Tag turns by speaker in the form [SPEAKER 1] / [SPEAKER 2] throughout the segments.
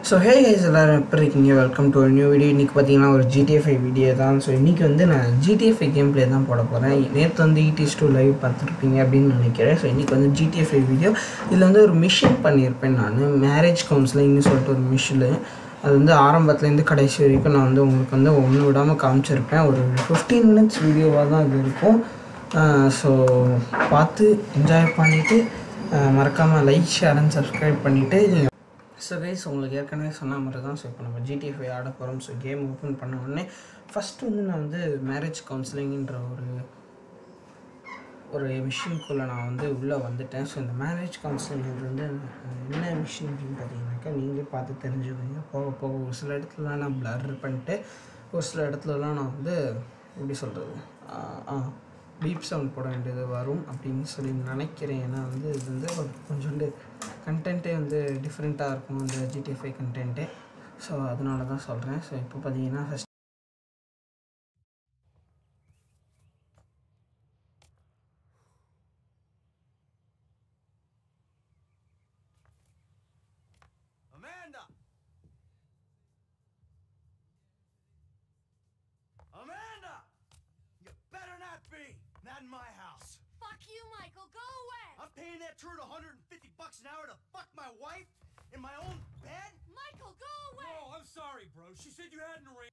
[SPEAKER 1] So hey guys எல்லோரும் எப்படி இருக்கீங்க வெல்கம் டு நியூ வீடியோ இன்றைக்கி பார்த்தீங்கன்னா ஒரு ஜிடிஎஃப்ஐ வீடியோ தான் ஸோ இன்றைக்கி வந்து நான் ஜிடிஎஃப்ஐ கேம் ப்ளே தான் போட போகிறேன் நேற்று வந்து இடிஸ் டூ லைவ் பார்த்துருப்பீங்க அப்படின்னு நினைக்கிறேன் ஸோ இன்றைக்கி வந்து ஜிடிஎஃப்ஐ வீடியோ இதில் வந்து ஒரு மிஷின் பண்ணியிருப்பேன் நான் மேரேஜ் கவுன்சிலிங்னு சொல்லிட்டு ஒரு மிஷினு அது வந்து ஆரம்பத்துலேருந்து கடைசி வரைக்கும் நான் வந்து உங்களுக்கு வந்து ஒன்று விடாமல் காமிச்சிருப்பேன் ஒரு ஃபிஃப்டீன் மினிட்ஸ் வீடியோவாக தான் இது இருக்கும் ஸோ பார்த்து என்ஜாய் பண்ணிவிட்டு மறக்காமல் லைக் ஷேர் அண்ட் சப்ஸ்கிரைப் பண்ணிவிட்டு நீங்கள் ஸோ கைஸ் உங்களுக்கு ஏற்கனவே சொன்ன மாதிரி தான் ஸோ இப்போ நம்ம ஜிடிஎஃப்ஐ ஆட போகிறோம் ஸோ கேம் ஓப்பன் பண்ண உடனே ஃபஸ்ட்டு வந்து நான் வந்து மேரேஜ் கவுன்சிலிங்கிற ஒரு ஒரு மிஷினுக்குள்ளே நான் வந்து உள்ளே வந்துட்டேன் ஸோ இந்த மேரேஜ் கவுன்சிலிங் வந்து அஹ், என்ன மிஷின் அப்படின்னு பார்த்தீங்கன்னாக்கா நீங்களே பார்த்து தெரிஞ்சுக்கோங்க போக போக ஒரு சில இடத்துலலாம் நான் பிளர் பண்ணிட்டு ஒரு சில இடத்துலலாம் நான் வந்து எப்படி சொல்கிறது பீப் சவுண்ட் போட வேண்டியது வரும் அப்படின்னு சொல்லி நினைக்கிறேன் ஏன்னா வந்து இது வந்து ஒரு கொஞ்சோண்டு கண்டென்ட்டே வந்து டிஃப்ரெண்ட்டாக இருக்கும் அந்த ஜிடிஎஃப்ஐ கண்டென்ட்டே ஸோ அதனால தான் சொல்கிறேன் ஸோ இப்போ பார்த்தீங்கன்னா first
[SPEAKER 2] Amanda! Amanda! You better not be! Not in my house.
[SPEAKER 3] Fuck you, Michael. Go away.
[SPEAKER 2] I'm paying that trude 150 bucks an hour to fuck my wife in my own bed?
[SPEAKER 3] Michael, go away.
[SPEAKER 2] Oh, I'm sorry, bro. She said you had an arrangement.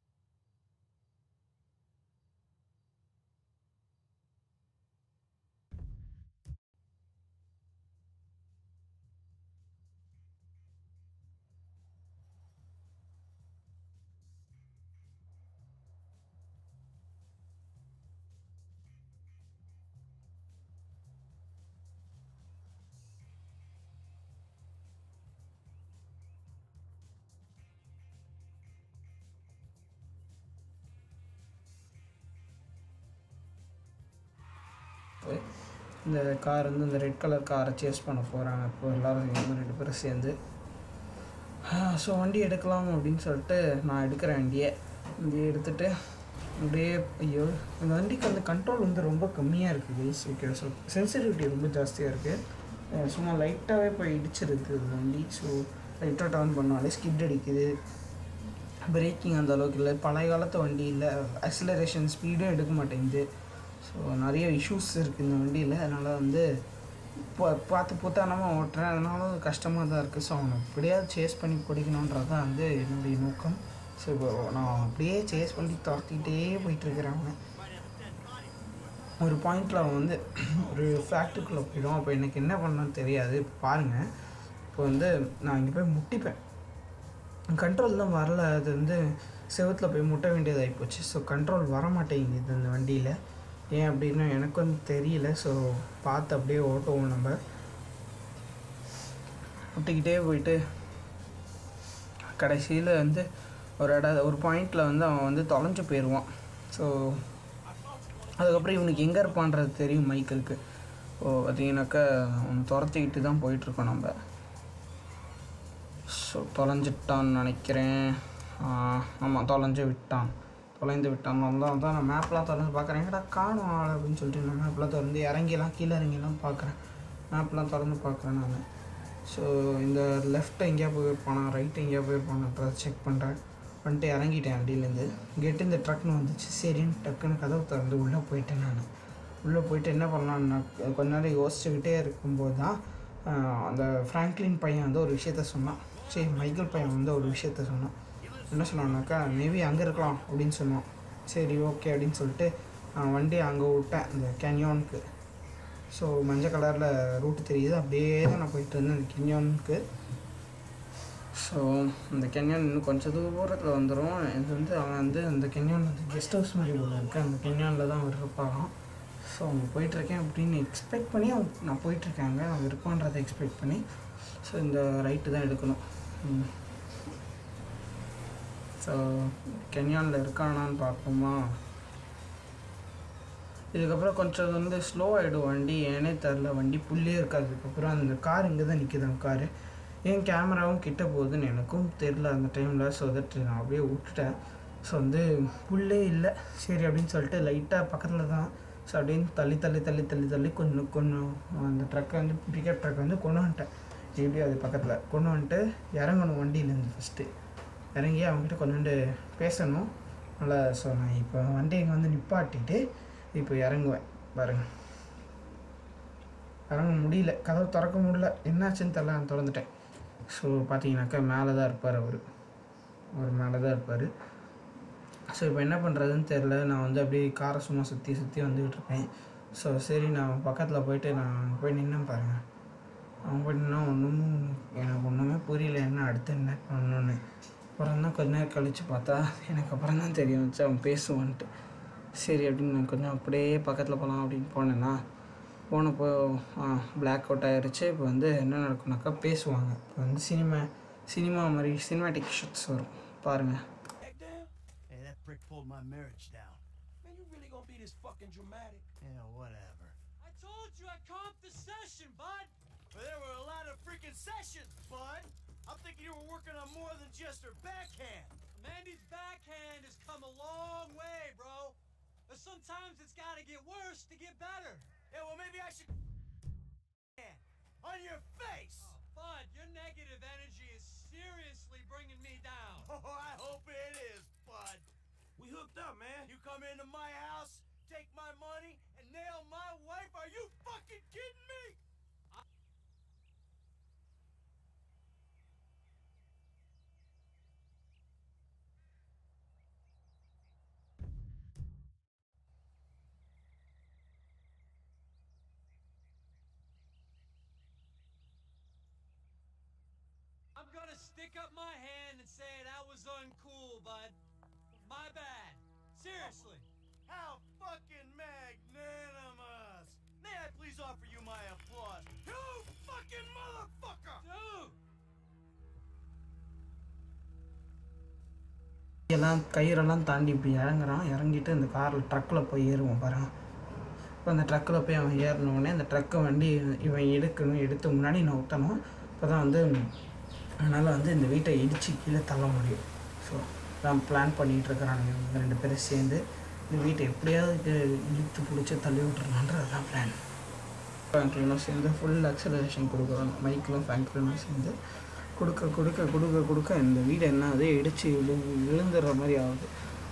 [SPEAKER 1] இந்த car வந்து இந்த red colour காரை chase பண்ண போகிறாங்க இப்போ எல்லோரும் சேர்ந்து ரெண்டு பேரும் சேர்ந்து ஸோ வண்டி எடுக்கலாம் அப்படின்னு சொல்லிட்டு நான் எடுக்கிறேன் வண்டியை வண்டியை எடுத்துகிட்டு அப்படியே ஐயோ இந்த வண்டிக்கு வந்து கண்ட்ரோல் வந்து ரொம்ப கம்மியாக இருக்குது கைஸ் ஓகே ஸோ சென்சிட்டிவிட்டி ரொம்ப ஜாஸ்தியாக இருக்குது சும்மா லைட்டாகவே போய் இடிச்சிருக்கு இந்த வண்டி ஸோ லைட்டாக டர்ன் பண்ணாலே ஸ்கிட் அடிக்குது பிரேக்கிங் அந்த அளவுக்கு இல்லை பழைய காலத்து வண்டி இல்லை அக்சிலரேஷன் ஸ்பீடும் எடுக்க மாட்டேங்குது ஸோ நிறைய இஷ்யூஸ் இருக்குது இந்த வண்டியில் அதனால் வந்து இப்போ பார்த்து புத்தானமாக ஓட்டுறேன் அதனால கஷ்டமாக தான் இருக்குது ஸோ அவனை எப்படியாவது சேஸ் பண்ணி பிடிக்கணுன்றது தான் வந்து என்னுடைய நோக்கம் ஸோ இப்போ நான் அப்படியே சேஸ் பண்ணி துரத்திக்கிட்டே போயிட்டுருக்கிறேன் அவனை ஒரு பாயிண்டில் அவன் வந்து ஒரு ஃபேக்ட்ரிக்குள்ளே போயிடும் அப்போ எனக்கு என்ன பண்ணணும்னு தெரியாது இப்போ பாருங்கள் இப்போ வந்து நான் இங்கே போய் முட்டிப்பேன் கண்ட்ரோல் தான் வரல அது வந்து செவுத்தில் போய் முட்ட வேண்டியதாகி போச்சு ஸோ கண்ட்ரோல் வர மாட்டேங்குது இந்த வண்டியில் ஏன் அப்படின்னா எனக்கு வந்து தெரியல ஸோ பார்த்து அப்படியே ஓட்டுவோம் நம்ம முட்டிக்கிட்டே போயிட்டு கடைசியில் வந்து ஒரு இட ஒரு பாயிண்டில் வந்து அவன் வந்து தொலைஞ்சு போயிடுவான் ஸோ அதுக்கப்புறம் இவனுக்கு எங்கே இருப்பான்றது தெரியும் மைக்கிளுக்கு ஓ பார்த்தீங்கன்னாக்கா அவனை துரத்திக்கிட்டு தான் போயிட்டுருக்கோம் நம்ம ஸோ தொலைஞ்சிட்டான்னு நினைக்கிறேன் ஆமாம் தொலைஞ்சு விட்டான் தொலைந்து விட்டான் வந்தான் தான் நான் மேப்லாம் திறந்து பார்க்குறேன் எங்கடா காணும் ஆள் அப்படின்னு சொல்லிட்டு நான் மேப்லாம் திறந்து இறங்கிலாம் கீழே இறங்கிலாம் பார்க்குறேன் மேப்லாம் திறந்து பார்க்குறேன் நான் ஸோ இந்த லெஃப்ட் எங்கேயா போயிருப்பானா ரைட் எங்கேயா போயிருப்பானன்றதை செக் பண்ணுறேன் வந்துட்டு இறங்கிட்டேன் வண்டியிலேருந்து கெட்டு இந்த ட்ரக்னு வந்துச்சு சரின்னு டக்குன்னு கதவு திறந்து உள்ளே போயிட்டேன் நான் உள்ளே போயிட்டு என்ன பண்ணலான்னு நான் கொஞ்ச நேரம் யோசிச்சுக்கிட்டே இருக்கும்போது தான் ஆஹ், அந்த ஃப்ராங்க்லின் பையன் வந்து ஒரு விஷயத்த சொன்னான் சரி மைக்கேல் பையன் வந்து ஒரு விஷயத்த சொன்னான் என்ன சொன்னான்னாக்கா மேபி அங்கே இருக்கலாம் அப்படின்னு சொன்னான் சரி ஓகே அப்படின்னு சொல்லிட்டு நான் வண்டி அங்கே விட்டேன் இந்த கேன்யோனுக்கு ஸோ மஞ்சள் கலரில் ரூட்டு தெரியுது அப்படியே தான் நான் போயிட்டு இருந்தேன் இந்த கென்யானுக்கு ஸோ இந்த கென்யான் இன்னும் கொஞ்சம் தூரத்தில் வந்துடும் இது வந்து அவன் வந்து அந்த கென்யான் வந்து கெஸ்ட் ஹவுஸ் மாதிரி ஒன்று இருக்குது அந்த கென்யானில் தான் அவர் இருப்பாராம் ஸோ அவங்க போயிட்டுருக்கேன் அப்படின்னு எக்ஸ்பெக்ட் பண்ணி அவன் நான் போயிட்டுருக்காங்க அவன் இருப்பான்றதை எக்ஸ்பெக்ட் பண்ணி ஸோ இந்த ரைட்டு தான் எடுக்கணும் ஸோ கென்யானில் இருக்கானான்னு பார்ப்போமா இதுக்கப்புறம் கொஞ்சம் வந்து ஸ்லோ ஆகிடும் வண்டி ஏனே தெரில வண்டி புள்ளே இருக்காது அதுக்கப்புறம் அந்த கார் இங்கே தான் நிற்கிது அந்த காரு ஏன் கேமராவும் கிட்ட போகுதுன்னு எனக்கும் தெரில அந்த டைமில் ஸோ தட் நான் அப்படியே விட்டுட்டேன் ஸோ வந்து புல்லே இல்லை சரி அப்படின்னு சொல்லிட்டு லைட்டாக பக்கத்தில் தான் ஸோ அப்படின்னு தள்ளி தள்ளி தள்ளி தள்ளி தள்ளி கொஞ்சம் கொஞ்சம் அந்த ட்ரக்கை வந்து பிக்கப் ட்ரக் வந்து கொண்டு வந்துட்டேன் எப்படி அது பக்கத்தில் கொண்டு வந்துட்டு இறங்கணும் வண்டியிலேருந்து ஃபஸ்ட்டு இறங்கி அவங்ககிட்ட கொண்டு பேசணும் நல்லா ஸோ நான் இப்போ வண்டி இங்கே வந்து நிப்பாட்டிட்டு இப்போ இறங்குவேன் பாருங்க இறங்க முடியல கதவு திறக்க முடியல என்னாச்சுன்னு தெரில நான் திறந்துட்டேன் ஸோ பார்த்தீங்கன்னாக்கா மேலே தான் இருப்பார் அவர் அவர் மேலே தான் இருப்பார் ஸோ இப்போ என்ன பண்ணுறதுன்னு தெரில நான் வந்து அப்படியே காரை சும்மா சுற்றி சுற்றி வந்துக்கிட்டு இருப்பேன் ஸோ சரி நான் பக்கத்தில் போயிட்டு நான் போய் நின்னேன் பாருங்கள் அவங்க போய் நின்னா ஒன்றும் எனக்கு ஒன்றுமே புரியல என்ன அடுத்து என்ன பண்ணணுன்னு அப்புறம் தான் கொஞ்ச நேரம் கழித்து பார்த்தா எனக்கு அப்புறம் தான் தெரியும் வச்சு அவன் பேசுவான்ட்டு சரி அப்படின்னு நான் கொஞ்சம் அப்படியே பக்கத்தில் போகலாம் அப்படின்னு போனேன்னா போனப்போ பிளாக் அவுட் ஆயிருச்சு இப்போ வந்து என்ன நடக்கும்னாக்கா பேசுவாங்க இப்போ வந்து சினிமா சினிமா மாதிரி சினிமாட்டிக் ஷாட்ஸ் வரும் பாருங்கள்
[SPEAKER 2] Heck down? Hey, that prick pulled my marriage down. Man, you really gonna be this fucking dramatic? Yeah, whatever.
[SPEAKER 4] I told you I comped the session, bud.
[SPEAKER 2] But there were a lot of freaking sessions, bud. I'm thinking you were working on more than just her backhand.
[SPEAKER 4] Mandy's backhand has come a long way, bro. But sometimes it's gotta get worse to get better.
[SPEAKER 2] Yeah, well, maybe I should. On your face!
[SPEAKER 4] Oh, bud, your negative energy is seriously bringing me down.
[SPEAKER 2] Oh, I hope it is, bud. We hooked up, man. You come into my house, take my money, and nail my wife? Are you fucking kidding me?
[SPEAKER 4] I'm gonna stick up my hand and say that was uncool, bud. My bad. Seriously.
[SPEAKER 2] How fucking magnanimous! May I please offer you my applause? You fucking motherfucker!
[SPEAKER 4] Dude!
[SPEAKER 1] எல்லாம் கயிறெல்லாம் தாண்டி இப்படி இறங்குறான் இறங்கிட்டு இந்த காரில் ட்ரக்கில் போய் ஏறுவோம் பாருங்க இப்போ அந்த ட்ரக்கில் போய் அவன் ஏறினோடனே அந்த ட்ரக்கை வண்டி இவன் எடுக்கணும் எடுத்து முன்னாடி நான் ஊற்றணும் இப்போ தான் வந்து அதனால் வந்து இந்த வீட்டை இடித்து கீழே தள்ள முடியும் ஸோ நான் பிளான் பண்ணிகிட்டு இருக்கிறானுங்க இவங்க ரெண்டு பேரும் சேர்ந்து இந்த வீட்டை எப்படியாவது இது இழுத்து பிடிச்சி தள்ளி விட்டுறலான்றது தான் பிளான் ஃபேங்க்லாம் சேர்ந்து ஃபுல் அக்சலரேஷன் கொடுக்குறோம் மைக்கிலும் ஃபேங்க்லாம் சேர்ந்து கொடுக்க கொடுக்க கொடுக்க கொடுக்க இந்த வீடு என்ன ஆகுது இடிச்சு விழு விழுந்துடுற மாதிரி ஆகுது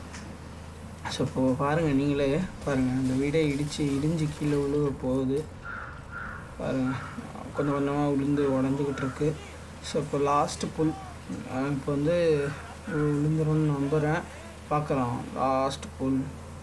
[SPEAKER 1] ஸோ இப்போ பாருங்கள் நீங்களே பாருங்கள் இந்த வீடே இடித்து இடிஞ்சு கீழே விழுக போகுது பாருங்கள் கொஞ்சம் கொஞ்சமாக விழுந்து உடஞ்சிக்கிட்டு இருக்கு ஸோ இப்போ லாஸ்ட்டு புல் இப்போ வந்து விழுந்துரும்னு நம்புகிறேன் பார்க்குறோம் லாஸ்ட் புல்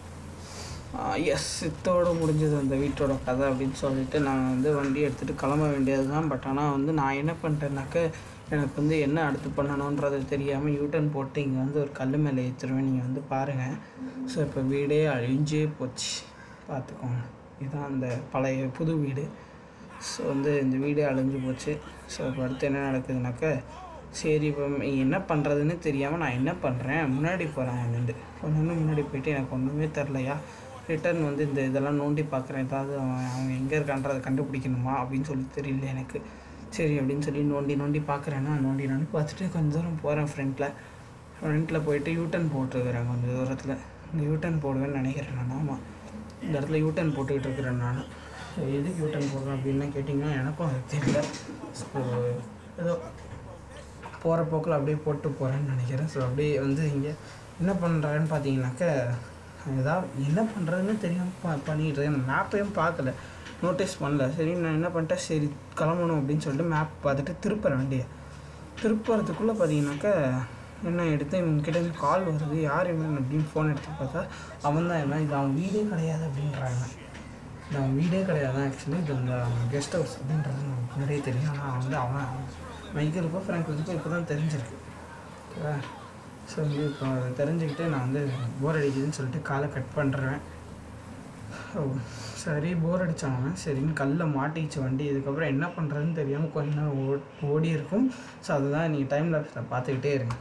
[SPEAKER 1] எஸ் இத்தோட முடிஞ்சது அந்த வீட்டோட கதை அப்படின்னு சொல்லிட்டு நான் வந்து வண்டி எடுத்துகிட்டு கிளம்ப வேண்டியது தான் பட் ஆனால் வந்து நான் என்ன பண்ணிட்டேன்னாக்க எனக்கு வந்து என்ன அடுத்து பண்ணணுன்றது தெரியாமல் யூட்டன் போட்டு இங்கே வந்து ஒரு கல் மேலே ஏற்றுருவேன் நீங்கள் வந்து பாருங்கள் ஸோ இப்போ வீடே அழிஞ்சே போச்சு பார்த்துக்கோங்க இதுதான் அந்த பழைய புது வீடு ஸோ வந்து இந்த வீடே அழிஞ்சு போச்சு ஸோ இப்போ அடுத்து என்ன நடக்குதுனாக்க சரி இப்போ என்ன பண்ணுறதுன்னு தெரியாமல் நான் என்ன பண்ணுறேன் முன்னாடி போகிறேன் அங்கேருந்து கொஞ்சம் முன்னாடி போயிட்டு எனக்கு ஒன்றுமே தெரிலையா ரிட்டர்ன் வந்து இந்த இதெல்லாம் நோண்டி பார்க்குறேன் ஏதாவது அவன் அவன் எங்கே இருக்கான்றதை கண்டுபிடிக்கணுமா அப்படின்னு சொல்லி தெரியல எனக்கு சரி அப்படின்னு சொல்லி நோண்டி நோண்டி பார்க்குறேன்னா நோண்டி நோண்டி பார்த்துட்டு கொஞ்சம் தூரம் போகிறேன் ஃப்ரண்ட்டில் ஃப்ரண்ட்டில் போயிட்டு யூட்டன் போட்டுருக்கிறேன் கொஞ்சம் தூரத்தில் இங்கே யூட்டன் போடுவேன்னு நினைக்கிறேன் நான் ஆமாம் இந்த இடத்துல யூட்டன் போட்டுக்கிட்டு இருக்கிறேன் நான் எதுக்கு யூட்டன் போடுறேன் அப்படின்னு கேட்டிங்கன்னா எனக்கும் அது தெரியல ஸோ ஏதோ போகிற போக்கில் அப்படியே போட்டு போகிறேன்னு நினைக்கிறேன் ஸோ அப்படியே வந்து இங்கே என்ன பண்ணுறாருன்னு பார்த்தீங்கன்னாக்க ஏதாவது என்ன பண்ணுறதுன்னு தெரியாமல் ப பண்ணிகிட்டு இருக்கேன் மேப்பையும் பார்க்கல நோட்டீஸ் பண்ணல சரி நான் என்ன பண்ணிட்டேன் சரி கிளம்பணும் அப்படின்னு சொல்லிட்டு மேப் பார்த்துட்டு திருப்புறேன் வண்டியை திருப்புறதுக்குள்ளே பார்த்தீங்கன்னாக்கா என்ன எடுத்து இவங்ககிட்ட இருந்து கால் வருது யார் இவன் அப்படின்னு ஃபோன் எடுத்து பார்த்தா அவன் தான் என்ன இது அவன் வீடே கிடையாது அப்படின்றாங்க இது அவன் வீடே கிடையாது ஆக்சுவலி இது அந்த கெஸ்ட் ஹவுஸ் அப்படின்றது நமக்கு முன்னாடியே தெரியும் ஆனால் வந்து அவன் மைக்கேலுக்கோ ஃப்ராங்க்லினுக்கோ இப்போ தான் தெரிஞ்சிருக்கு ஓகேவா ஸோ வந்து இப்போ தெரிஞ்சுக்கிட்டு நான் வந்து போர் அடிக்குதுன்னு சொல்லிட்டு காலை கட் பண்ணுறேன் ஓ சரி போர் அடித்தாங்க சரின்னு கல்லில் மாட்டிக்கிச்சு வண்டி இதுக்கப்புறம் என்ன பண்ணுறதுன்னு தெரியாமல் கொஞ்ச நேரம் ஓ ஓடி இருக்கும் ஸோ அதுதான் நீங்கள் டைம் லேப்ஸில் பார்த்துக்கிட்டே இருங்க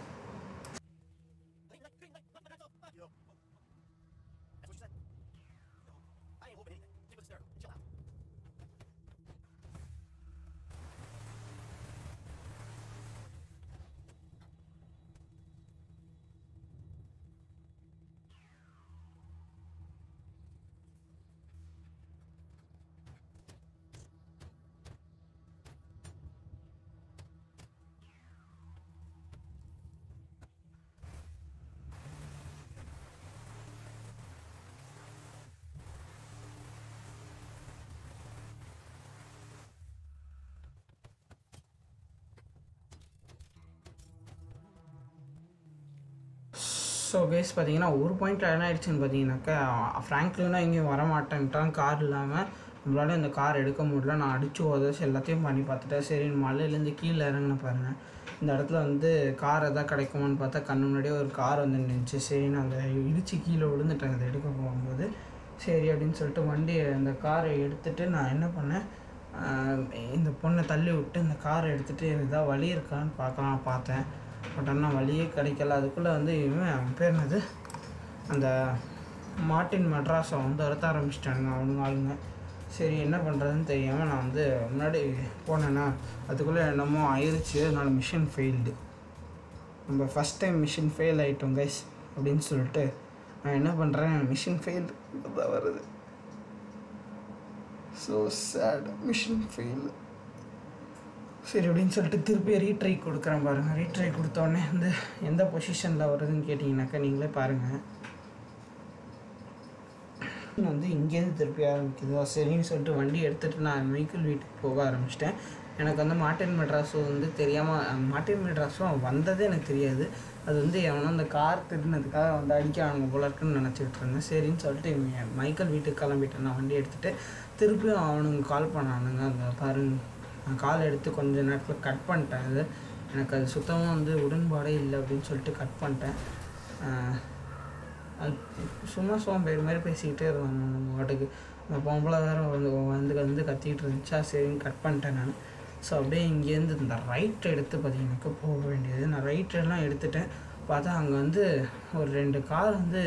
[SPEAKER 1] ஸோ கேஸ் பார்த்தீங்கன்னா ஒரு பாயிண்ட்டில் என்ன ஆயிடுச்சுன்னு பார்த்தீங்கன்னாக்கா ஃப்ராங்க்லினா எங்கேயும் வரமாட்டேன்ட்டான் கார் இல்லாமல் நம்மளால இந்த கார் எடுக்க முடியல நான் அடித்து உதச்சி எல்லாத்தையும் பண்ணி பார்த்துட்டேன் சரி மலையிலேருந்து கீழே இறங்கின பாருங்கள் இந்த இடத்துல வந்து கார் எதாவது கிடைக்குமான்னு பார்த்தா கண்ணு முன்னாடியே ஒரு கார் வந்து நின்றுச்சு சரி நான் அந்த இடித்து கீழே விழுந்துட்டேன் அதை எடுக்க போகும்போது சரி அப்படின்னு சொல்லிட்டு வண்டி அந்த காரை எடுத்துகிட்டு நான் என்ன பண்ணேன் ஆஹ் இந்த பொண்ணை தள்ளி விட்டு இந்த காரை எடுத்துகிட்டு ஏதாவது வழி இருக்கான்னு பார்க்கலாம் பார்த்தேன் பட் ஆனால் வழியே கிடைக்கல அதுக்குள்ளே வந்து இவன் அவன் பேர் என்னது அந்த மார்ட்டின் மெட்ராஸை வந்து அறுத்த ஆரம்பிச்சிட்டானுங்க அவனுங்க ஆளுங்க சரி என்ன பண்ணுறதுன்னு தெரியாமல் நான் வந்து முன்னாடி போனேன்னா அதுக்குள்ளே என்னமோ ஆயிடுச்சு அதனால மிஷின் ஃபெயில்டு நம்ம ஃபஸ்ட் டைம் மிஷின் ஃபெயில் ஆகிட்டோம் கைஸ் அப்படின்னு சொல்லிட்டு நான் என்ன பண்ணுறேன் மிஷின் ஃபெயில் தான் வருது ஸோ சேட் மிஷின் ஃபெயில் சரி அப்படின்னு சொல்லிட்டு திருப்பி ரீட்ரை கொடுக்குறேன் பாருங்கள் ரீட்ரை கொடுத்தோடனே வந்து எந்த பொசிஷனில் வருதுன்னு கேட்டிங்கனாக்கா நீங்களே பாருங்கள் வந்து இங்கேருந்து திருப்பி ஆரம்பிக்குதோ சரின்னு சொல்லிட்டு வண்டி எடுத்துகிட்டு நான் மைக்கிள் வீட்டுக்கு போக ஆரம்பிச்சிட்டேன் எனக்கு வந்து மார்ட்டின் மெட்ராஸும் வந்து தெரியாமல் மார்ட்டின் மெட்ராஸும் வந்ததே எனக்கு தெரியாது அது வந்து எவனோ அந்த கார் திருடினதுக்காக வந்து அடிக்கிறானுங்க போல இருக்குன்னு நினச்சிக்கிட்டு இருந்தேன் சரின்னு சொல்லிட்டு இவங்க மைக்கேல் வீட்டுக்கு கிளம்பிட்டேன் நான் வண்டி எடுத்துகிட்டு திருப்பியும் அவனுங்க கால் பண்ணானுங்க அந்த பாருங்க நான் கால் எடுத்து கொஞ்ச நேரத்தில் கட் பண்ணிட்டேன் அது எனக்கு அது சுத்தமாக வந்து உடன்பாடே இல்லை அப்படின்னு சொல்லிட்டு கட் பண்ணிட்டேன் ஆஹ் அது சும்மா சோம்பேறி மாதிரி பேசிக்கிட்டே இருந்தாங்க நம்ம வாட்டுக்கு அந்த பொம்பளை வேறு வந்து வந்து வந்து கத்திக்கிட்டு இருந்துச்சா சரின்னு கட் பண்ணிட்டேன் நான் ஸோ அப்படியே இங்கேருந்து இந்த ரைட் எடுத்து பார்த்தீங்கன்னாக்கா போக வேண்டியது நான் ரைட் எல்லாம் எடுத்துட்டேன் பார்த்தா அங்கே வந்து ஒரு ரெண்டு கார் வந்து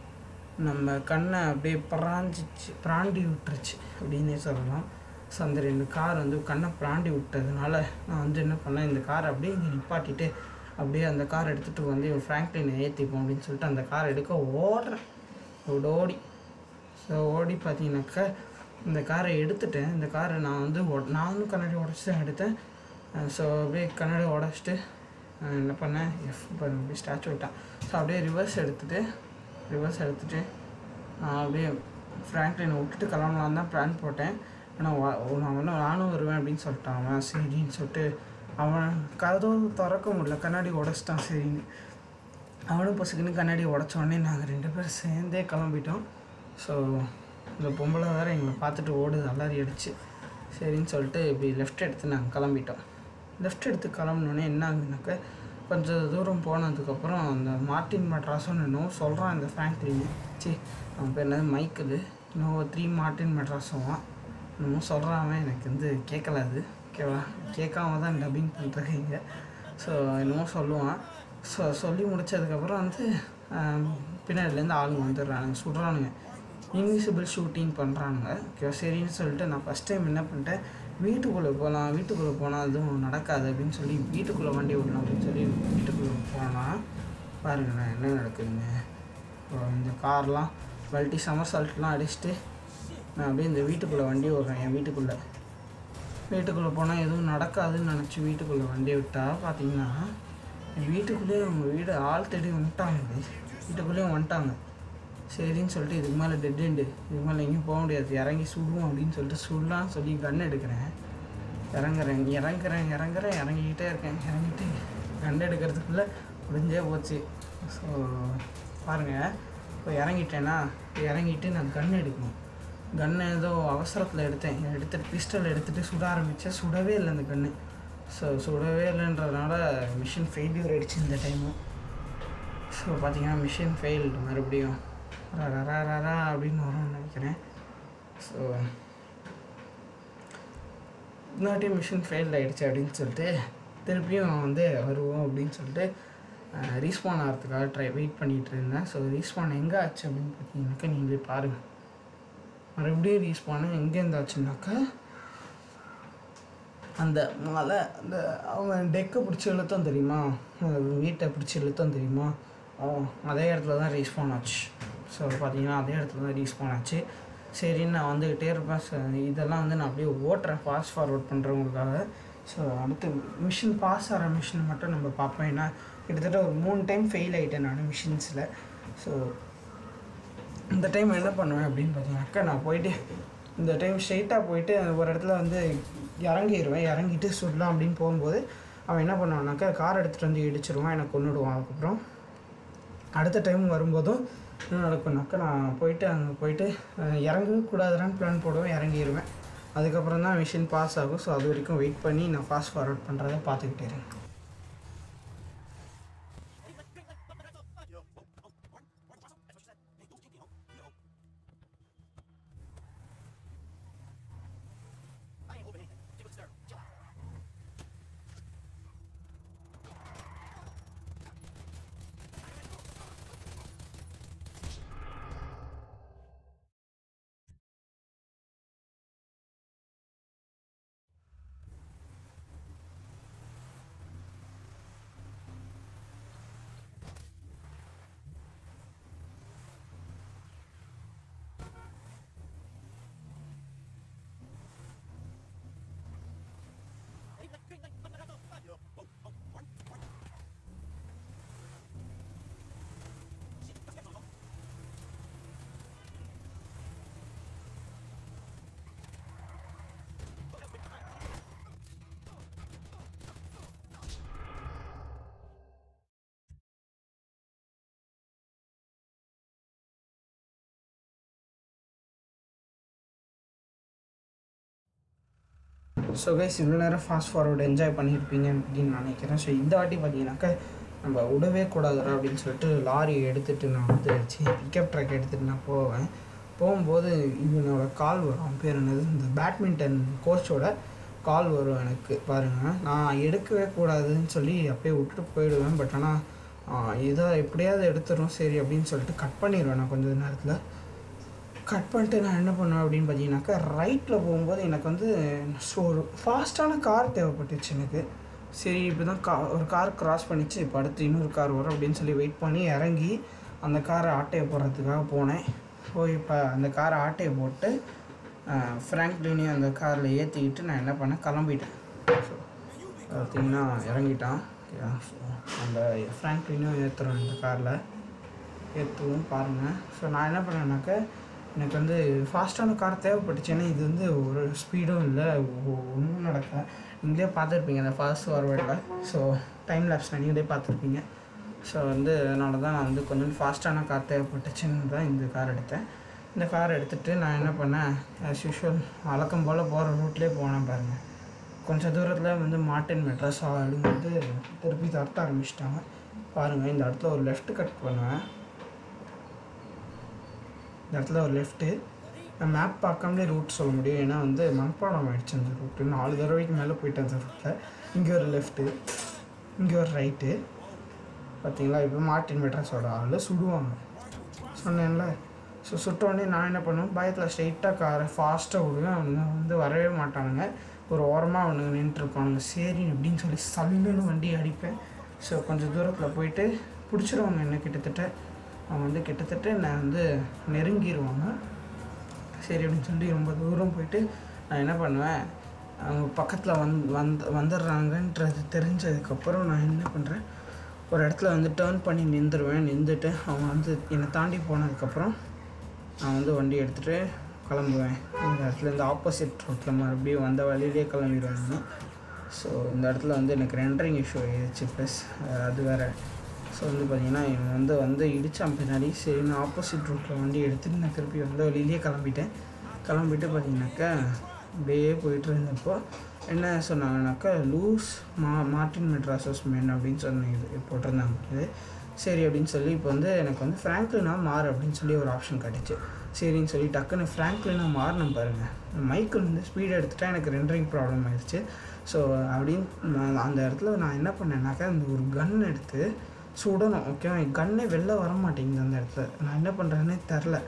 [SPEAKER 1] நம்ம கண்ணை அப்படியே பிராஞ்சிச்சு பிராண்டி விட்டுருச்சு அப்படின்னே சொல்லலாம் ஸோ அந்த ரெண்டு கார் வந்து கண்ணை பிராண்டி விட்டதுனால நான் வந்து என்ன பண்ணேன் இந்த காரை அப்படியே இங்கே நிப்பாட்டிட்டு அப்படியே அந்த கார் எடுத்துகிட்டு வந்து இவன் ஃப்ராங்க்லினை ஏற்றிப்போம் அப்படின்னு சொல்லிட்டு அந்த கார் எடுக்க ஓடுறேன் ஓடி ஓடி ஸோ ஓடி பார்த்தீங்கன்னாக்கா இந்த காரை எடுத்துட்டேன் இந்த காரை நான் வந்து ஒ- நானும் கண்ணாடி உடச்சி தான் எடுத்தேன் ஸோ அப்படியே கண்ணாடி உடச்சிட்டு நான் என்ன பண்ணேன் எஃப் பாருங்க அப்படியே ஸ்டாச்சு விட்டேன் ஸோ அப்படியே ரிவர்ஸ் எடுத்துகிட்டு ரிவர்ஸ் எடுத்துகிட்டு நான் அப்படியே ஃப்ராங்க்லினை விட்டுட்டு கிளம்பலாம் தான் பிளான் போட்டேன் ஆனால் நான் ஒன்றும் நானும் வருவேன் அப்படின்னு சொல்லிட்டான் அவன் சரின்னு சொல்லிட்டு அவன் கதவு திறக்க முடியல கண்ணாடி உடச்சிட்டான் சரின்னு அவனும் பசுக்குன்னு கண்ணாடி உடச்ச உடனே நாங்கள் ரெண்டு பேரும் சேர்ந்தே கிளம்பிட்டோம் ஸோ இந்த பொம்பளை வேறு எங்களை பார்த்துட்டு ஓடுது அல்லாரி அடிச்சு சரின்னு சொல்லிட்டு இப்படி லெஃப்ட் எடுத்து நாங்கள் கிளம்பிட்டோம் லெஃப்ட் எடுத்து கிளம்புனோடனே என்ன ஆகுதுனாக்க கொஞ்சம் தூரம் போனதுக்கப்புறம் அந்த மார்ட்டின் மெட்ராஸும் இன்னும் சொல்கிறான் இந்த ஃப்ராங்க்லின் சி அவன் பேர் என்னது மைக்கிள் இன்னும் த்ரீ மார்ட்டின் மெட்ராஸும் இன்னமும் சொல்கிறான் அவன் எனக்கு வந்து கேட்கல அது ஓகேவா கேட்காம தான் டப்பிங் பண்ணுறீங்க ஸோ என்னமோ சொல்லுவான் ஸோ சொல்லி முடிச்சதுக்கப்புறம் வந்து ஆம், பின்னாடிலேருந்து ஆளுங்க வந்துடுறானுங்க சுடுறானுங்க இன்விசிபிள் ஷூட்டிங் பண்ணுறானுங்க ஓகே சரின்னு சொல்லிட்டு நான் ஃபஸ்ட் டைம் என்ன பண்ணிட்டேன் வீட்டுக்குள்ளே போகலாம் வீட்டுக்குள்ளே போனால் எதுவும் நடக்காது அப்படின்னு சொல்லி வீட்டுக்குள்ளே வண்டி விடலாம் அப்படின்னு சொல்லி வீட்டுக்குள்ளே போனால் பாருங்களேன் என்ன நடக்குதுங்க இப்போ இந்த கார்லாம் வல்ட்டி சமர் சால்ட்லாம் அடிச்சுட்டு நான் அப்படியே இந்த வீட்டுக்குள்ளே வண்டி விட்றேன் என் வீட்டுக்குள்ளே வீட்டுக்குள்ளே போனால் எதுவும் நடக்காதுன்னு நினச்சி வீட்டுக்குள்ளே வண்டியை விட்டால் பார்த்தீங்கன்னா என் வீட்டுக்குள்ளேயே அவங்க வீடு ஆள் தேடி வந்துட்டாங்க guys. வீட்டுக்குள்ளேயும் வந்துட்டாங்க சரின்னு சொல்லிட்டு இதுக்கு மேலே டெட் எண்டு இதுக்கு மேலே எங்கேயும் போக முடியாது இறங்கி சுடுவோம் அப்படின்னு சொல்லிட்டு சுடலாம் சொல்லி கன் எடுக்கிறேன் இறங்குறேன் இறங்குறேன் இறங்குறேன் இறங்கிக்கிட்டே இருக்கேன் இறங்கிட்டு கன் எடுக்கிறதுக்குள்ளே முடிஞ்சே போச்சு ஸோ பாருங்கள் இப்போ இறங்கிட்டேன்னா இறங்கிட்டு நான் கன் எடுக்கணும் கன்னை ஏதோ அவசரத்தில் எடுத்தேன் எடுத்துட்டு பிஸ்டல் எடுத்துகிட்டு சுட ஆரம்பித்தேன் சுடவே இல்லை அந்த கன்று ஸோ சுடவே இல்லைன்றதுனால மிஷின் ஃபெயில்யூர் ஆயிடுச்சு இந்த டைமும் ஸோ பார்த்தீங்கன்னா மிஷின் ஃபெயில்டு மறுபடியும் ரா ரா அப்படின்னு வரும்னு நினைக்கிறேன் ஸோ இன்னொரு மிஷின் ஃபெயில் ஆகிடுச்சு அப்படின்னு சொல்லிட்டு திருப்பியும் வந்து வருவோம் அப்படின்னு சொல்லிட்டு ரீஸ்பான் ஆகிறதுக்காக ட்ரை வெயிட் பண்ணிகிட்டு இருந்தேன் ஸோ ரீஸ்பான் எங்கே ஆச்சு அப்படின்னு பார்த்தீங்கன்னாக்கா நீங்களே பாருங்கள் மறுபடியும் ரீஸ்பான் எங்கேருந்து ஆச்சுனாக்கா அந்த மலை அந்த அவன் டெக்கை பிடிச்சி இழுத்தோம் தெரியுமா அந்த வீட்டை பிடிச்சி இழுத்தோம் தெரியுமா அவன் அதே இடத்துல தான் ரீஸ்பான் ஆச்சு ஸோ பார்த்தீங்கன்னா அதே இடத்துல தான் ரீஸ்பான் ஆச்சு சரின்னு நான் வந்துக்கிட்டே இருப்பேன் ஸோ இதெல்லாம் வந்து நான் அப்படியே ஓட்டுறேன் ஃபாஸ்ட் ஃபார்வர்ட் பண்ணுறவங்களுக்காக ஸோ அடுத்து மிஷின் பாஸ் ஆகிற மிஷின் மட்டும் நம்ம பார்ப்போம் ஏன்னா கிட்டத்தட்ட ஒரு மூணு டைம் ஃபெயில் ஆகிட்டேன் நான் மிஷின்ஸில் ஸோ இந்த டைம் என்ன பண்ணுவேன் அப்படின்னு பார்த்தீங்கன்னாக்கா நான் போயிட்டு இந்த டைம் ஸ்ட்ரைட்டாக போயிட்டு ஒரு இடத்துல வந்து இறங்கிடுவேன் இறங்கிட்டு சுடலாம் அப்படின்னு போகும்போது அவன் என்ன பண்ணுவான்னாக்கா கார் எடுத்துகிட்டு வந்து இடிச்சிருவான் எனக்கு கொண்டுடுவான் அதுக்கப்புறம் அடுத்த டைம் வரும்போதும் என்ன நடக்கும்னாக்கா நான் போயிட்டு அங்கே போயிட்டு அஹ், இறங்கவே கூடாதுன்னு பிளான் போடுவேன் இறங்கிடுவேன் அதுக்கப்புறம் தான் மிஷின் பாஸ் ஆகும் ஸோ அது வரைக்கும் வெயிட் பண்ணி நான் ஃபாஸ்ட் ஃபார்வர்ட் பண்ணுறதை பார்த்துக்கிட்டே இருக்கேன் ஸோ கைஸ் இவ்வளோ நேரம் ஃபாஸ்ட் ஃபார்வர்டு என்ஜாய் பண்ணியிருப்பீங்க அப்படின்னு நான் நினைக்கிறேன் ஸோ இந்த வாட்டி பார்த்தீங்கன்னாக்கா நம்ம விடவே கூடாதுடா அப்படின்னு சொல்லிட்டு லாரி எடுத்துகிட்டு நான் வந்து பிக்கப் ட்ரக் எடுத்துகிட்டு நான் போவேன் போகும்போது இவனோட கால் வரும் அவன் பேர் என்னது இந்த பேட்மிண்டன் கோச்சோட கால் வரும் எனக்கு பாருங்கள் நான் எடுக்கவே கூடாதுன்னு சொல்லி அப்படியே விட்டுட்டு போயிடுவேன் பட் ஆனால் இதை எப்படியாவது எடுத்துரும் சரி அப்படின்னு சொல்லிட்டு கட் பண்ணிடுவேன் நான் கொஞ்சம் நேரத்தில் கட் பண்ணிட்டு நான் என்ன பண்ணுவேன் அப்படின்னு பார்த்தீங்கன்னாக்கா ரைட்டில் போகும்போது எனக்கு வந்து ஸோ ஒரு ஃபாஸ்ட்டான கார் தேவைப்பட்டுச்சு எனக்கு சரி இப்போ தான் கா ஒரு கார் கிராஸ் பண்ணிச்சு இப்போ அடுத்து இன்னொரு கார் வரும் அப்படின்னு சொல்லி வெயிட் பண்ணி இறங்கி அந்த காரை ஆட்டையை போடுறதுக்காக போனேன் போய் இப்போ அந்த காரை ஆட்டையை போட்டு ஃப்ராங்க்லினையும் அந்த காரில் ஏற்றிக்கிட்டு நான் என்ன பண்ணேன் கிளம்பிட்டேன் ஸோ பார்த்தீங்கன்னா இறங்கிட்டான் ஸோ அந்த ஃப்ராங்க்லினையும் ஏற்றுறோம் இந்த காரில் ஏற்றுவோம் பாருங்கள் ஸோ நான் என்ன பண்ணேன்னாக்கா எனக்கு வந்து ஃபாஸ்ட்டான கார் தேவைப்பட்டுச்சு ஏன்னா இது வந்து ஒரு ஸ்பீடும் இல்லை ஒன்றும் நடக்கல நீங்களே பார்த்துருப்பீங்க அந்த ஃபாஸ்ட் ஃபார்வேர்டில் ஸோ டைம் லேப்ஸில் நீங்களே பார்த்துருப்பீங்க ஸோ வந்து அதனால தான் நான் வந்து கொஞ்சம் ஃபாஸ்ட்டான கார் தேவைப்பட்டுச்சுன்னு தான் இந்த கார் எடுத்தேன் இந்த கார் எடுத்துகிட்டு நான் என்ன பண்ணேன் ஆஸ் யூஷுவல் வழக்கம் போல் போகிற ரூட்லேயே போனேன் பாருங்கள் கொஞ்சம் தூரத்தில் வந்து மார்டின் மெட்ராஸ் அப்படின்னு வந்து திருப்பி தரத்த ஆரம்பிச்சிட்டாங்க பாருங்கள் இந்த இடத்துல ஒரு லெஃப்ட் கட் பண்ணுவேன் இந்த இடத்துல ஒரு லெஃப்ட்டு நான் மேப் பார்க்காமலே ரூட் சொல்ல முடியும் ஏன்னா வந்து மனப்பாடம் ஆயிடுச்சு அந்த ரூட்டு நாலு தடவைக்கு மேலே போயிட்டேன் அந்த ரூட்டில் இங்கே ஒரு லெஃப்ட்டு இங்கே ஒரு ரைட்டு பார்த்தீங்களா இப்போ மார்ட்டின் மெட்ராஸோட ஆள் சுடுவாங்க சொன்னேன்ல ஸோ சுட்டோடனே நான் என்ன பண்ணுவேன் பயத்தில் ஸ்ட்ரைட்டாக காரை ஃபாஸ்ட்டாக விடுவேன் அவனுங்க வந்து வரவே மாட்டானுங்க ஒரு ஓரமாக அவனுங்க நின்றுருப்பானுங்க சரி அப்படின்னு சொல்லி சல்லுன்னு வண்டி அடிப்பேன் ஸோ கொஞ்சம் தூரத்தில் போயிட்டு பிடிச்சிருவாங்க என்ன கிட்டத்தட்ட அவங்க வந்து கிட்டத்தட்ட நான் வந்து நெருங்கிடுவாங்க சரி அப்படின்னு சொல்லி ரொம்ப தூரம் போயிட்டு நான் என்ன பண்ணுவேன் அவங்க பக்கத்தில் வந் வந்து வந்துடுறாங்கன்றது தெரிஞ்சதுக்கப்புறம் நான் என்ன பண்ணுறேன் ஒரு இடத்துல வந்து டேர்ன் பண்ணி நின்றுருவேன் நின்றுட்டு அவங்க வந்து என்னை தாண்டி போனதுக்கப்புறம் நான் வந்து வண்டி எடுத்துகிட்டு கிளம்புவேன் இந்த இடத்துல இந்த ஆப்போசிட் ரோட்டில் மறுபடியும் வந்த வழியிலே கிளம்பிடுவேன் நான் ஸோ இந்த இடத்துல வந்து எனக்கு ரெண்டரிங் இஷ்யூ ஆயிடுச்சு ப்ளஸ் அது வேறு ஸோ வந்து பார்த்தீங்கன்னா இவன் வந்து வந்து இடித்தான் பின்னாடி சரி நான் ஆப்போசிட் ரூட்டில் வண்டி எடுத்துகிட்டு நான் திருப்பி வந்த வழியிலே கிளம்பிட்டேன் கிளம்பிட்டு பார்த்தீங்கன்னாக்கா அப்படியே போயிட்டு இருந்தப்போ என்ன சொன்னாங்கனாக்கா லூஸ் மா மார்டின் மெட்ராசஸ் மேன் அப்படின்னு சொன்ன இது போட்டிருந்தாங்க இது சரி அப்படின்னு சொல்லி இப்போ வந்து எனக்கு வந்து ஃப்ராங்க்லினா மாறு அப்படின்னு சொல்லி ஒரு ஆப்ஷன் கிடச்சி சரின்னு சொல்லி டக்குன்னு ஃப்ராங்க்லினா மாறினேன் பாருங்கள் மைக்கிள் வந்து ஸ்பீட் எடுத்துட்டா எனக்கு ரெண்டரிங் ப்ராப்ளம் ஆயிடுச்சு ஸோ அப்படின்னு நான் அந்த இடத்துல நான் என்ன பண்ணேன்னாக்கா இந்த ஒரு கன் எடுத்து சுடணும் ஓகேவா என் கன்னே வெளில வர மாட்டேங்குது அந்த இடத்துல நான் என்ன பண்ணுறேன்னே தெரில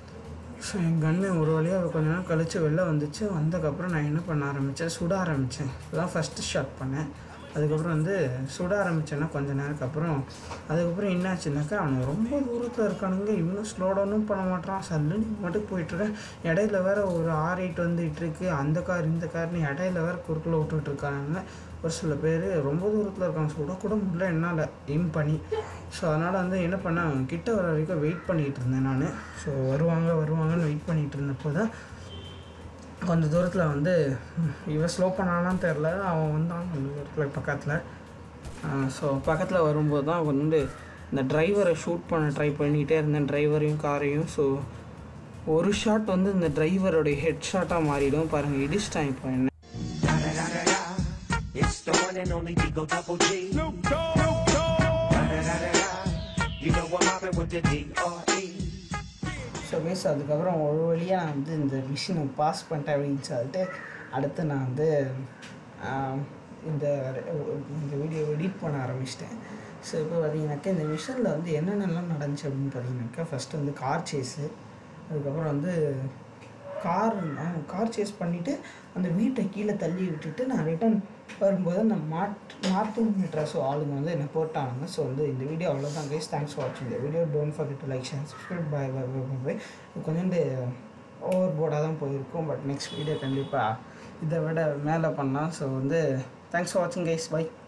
[SPEAKER 1] ஸோ என் கன்று ஒரு வழியாக கொஞ்ச நேரம் கழித்து வெளில வந்துச்சு வந்ததுக்கப்புறம் நான் என்ன பண்ண ஆரம்பித்தேன் சுட ஆரம்பித்தேன் அதான் ஃபஸ்ட்டு ஷாட் பண்ணேன் அதுக்கப்புறம் வந்து சுட ஆரம்பித்தேன்னா கொஞ்ச நேரத்துக்கு அப்புறம் அதுக்கப்புறம் என்னாச்சுனாக்கா அவன் ரொம்ப தூரத்தில் இருக்கானுங்க இவனும் ஸ்லோ டவுனும் பண்ண மாட்டான் சல்லுன்னு மட்டும் போயிட்டுருக்கேன் இடையில வேற ஒரு ஆர் எயிட் வந்துட்டு இருக்கு அந்த கார் இந்த கார்னு இடையில வேற குறுக்கில் விட்டுட்டு இருக்கானுங்க ஒரு சில பேர் ரொம்ப தூரத்தில் இருக்காங்க சுடக்கூட முடியல என்னால் எய்ம் பண்ணி ஸோ அதனால் வந்து என்ன பண்ணேன் கிட்ட வர வரைக்கும் வெயிட் பண்ணிகிட்டு இருந்தேன் நான் ஸோ வருவாங்க வருவாங்கன்னு வெயிட் பண்ணிகிட்டு இருந்தப்போ தான் கொஞ்சம் தூரத்தில் வந்து ம், இவன் ஸ்லோ பண்ணானான்னு தெரில அவன் வந்தான் கொஞ்சம் தூரத்தில் பக்கத்தில் ஸோ பக்கத்தில் வரும்போது தான் அவன் வந்து இந்த டிரைவரை ஷூட் பண்ண ட்ரை பண்ணிகிட்டே இருந்தேன் டிரைவரையும் காரையும் ஸோ ஒரு ஷாட் வந்து இந்த டிரைவரோடைய ஹெட் ஷாட்டாக மாறிடும் பாருங்கள் இடிச்சிட்டான் இப்போ என்ன
[SPEAKER 5] It's the one and only Digo Double G. Snoop Dogg. You know I'm mobbing with the D.R.E.
[SPEAKER 1] So பேஸ் அதுக்கப்புறம் ஒரு வழியாக நான் வந்து இந்த மிஷினை பாஸ் பண்ணிட்டேன் அப்படின்னு சொல்லிட்டு அடுத்து நான் வந்து ஆம், இந்த இந்த வீடியோ எடிட் பண்ண ஆரம்பிச்சிட்டேன் ஸோ இப்போ பார்த்தீங்கன்னாக்கா இந்த மிஷினில் வந்து என்னென்னலாம் நடந்துச்சு அப்படின்னு பார்த்தீங்கன்னாக்கா ஃபஸ்ட்டு வந்து கார் சேஸு அதுக்கப்புறம் வந்து கார் கார் சேஸ் பண்ணிவிட்டு அந்த வீட்டை கீழே தள்ளி விட்டுட்டு நான் ரிட்டர்ன் வரும்போது அந்த மாட் மார்டின் ட்ரெஸ் ஆளுங்க வந்து என்னை போட்டாங்க ஸோ வந்து இந்த வீடியோ அவ்வளோதான் கைஸ் தேங்க்ஸ் ஃபார் வாட்சிங் இந்த video don't forget to like share subscribe bye bye bye bye bye கொஞ்சோண்டு ஓவர் போர்டாக தான் போயிருக்கும் பட் நெக்ஸ்ட் வீடியோ கண்டிப்பாக இதை விட மேலே பண்ணலாம் ஸோ வந்து தேங்க்ஸ் ஃபார் வாட்சிங் கைஸ் பை